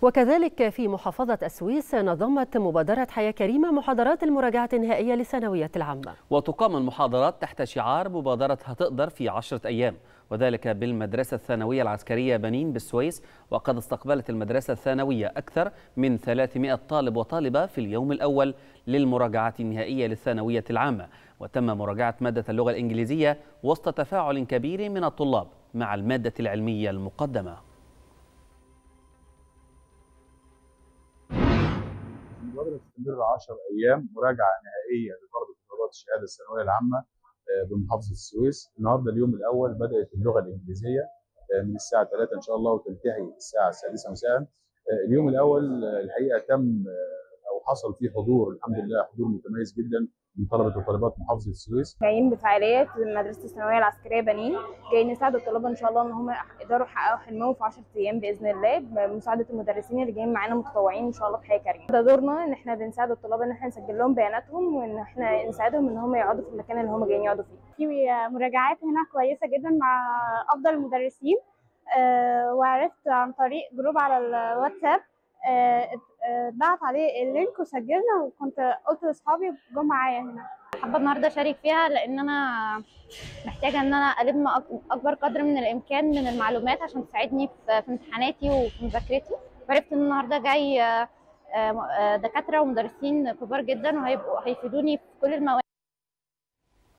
وكذلك في محافظة السويس نظمت مبادرة حياة كريمة محاضرات المراجعة النهائية للثانوية العامة وتقام المحاضرات تحت شعار مبادرة هتقدر في عشرة أيام وذلك بالمدرسة الثانوية العسكرية بنين بالسويس وقد استقبلت المدرسة الثانوية أكثر من 300 طالب وطالبة في اليوم الأول للمراجعة النهائية للثانوية العامة وتم مراجعة مادة اللغة الإنجليزية وسط تفاعل كبير من الطلاب مع المادة العلمية المقدمة المبادرة تستمر 10 أيام مراجعة نهائية لطلبة وطلبات الشهادة الثانوية العامة بمحافظة السويس النهاردة اليوم الأول بدأت اللغة الإنجليزية من الساعة 3 إن شاء الله وتنتهي الساعة السادسة مساء اليوم الأول الحقيقة تم أو حصل فيه حضور الحمد لله حضور متميز جدا من طلبة وطالبات محافظة السويس جايين بفعاليات مدرسة الثانوية العسكرية بنين جايين نساعد الطلبة إن شاء الله إن هم يقدروا يحققوا حلمهم في 10 أيام بإذن الله بمساعدة المدرسين اللي جايين معانا متطوعين إن شاء الله في حياة كريمة ده دورنا إن إحنا بنساعد الطلبة إن إحنا نسجل لهم بياناتهم وإن إحنا نساعدهم إن هم يقعدوا في المكان اللي هم جايين يقعدوا فيه في مراجعات هنا كويسة جدا مع أفضل المدرسين أه وعرفت عن طريق جروب على الواتساب اتبعت أه عليه اللينك وسجلنا وكنت قلت لاصحابي جم معايا هنا حابه النهارده اشارك فيها لان انا محتاجه ان انا الم اكبر قدر من الامكان من المعلومات عشان تساعدني في امتحاناتي وفي مذاكرتي وعرفت ان النهارده جاي دكاتره ومدرسين كبار جدا وهيبقوا هيفيدوني في كل المواد